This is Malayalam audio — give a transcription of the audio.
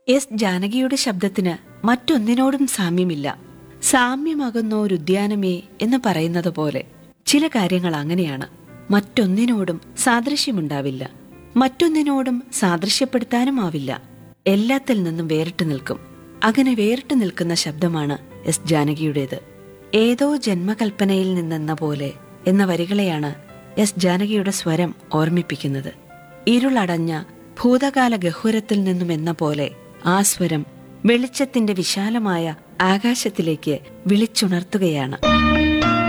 എസ് ജാനകിയുടെ ശബ്ദത്തിന് മറ്റൊന്നിനോടും സാമ്യമില്ല സാമ്യമാകുന്നോരുദ്യാനമേ എന്ന് പറയുന്നത് പോലെ ചില കാര്യങ്ങൾ അങ്ങനെയാണ് മറ്റൊന്നിനോടും സാദൃശ്യമുണ്ടാവില്ല മറ്റൊന്നിനോടും സാദൃശ്യപ്പെടുത്താനും ആവില്ല എല്ലാത്തിൽ നിന്നും വേറിട്ട് നിൽക്കും അങ്ങനെ വേറിട്ട് നിൽക്കുന്ന ശബ്ദമാണ് എസ് ജാനകിയുടേത് ഏതോ ജന്മകൽപ്പനയിൽ നിന്നെന്ന പോലെ എന്ന വരികളെയാണ് എസ് ജാനകിയുടെ സ്വരം ഓർമ്മിപ്പിക്കുന്നത് ഇരുളടഞ്ഞ ഭൂതകാല ഗഹ്വരത്തിൽ നിന്നും എന്ന പോലെ ആ സ്വരം വെളിച്ചത്തിന്റെ വിശാലമായ ആകാശത്തിലേക്ക് വിളിച്ചുണർത്തുകയാണ്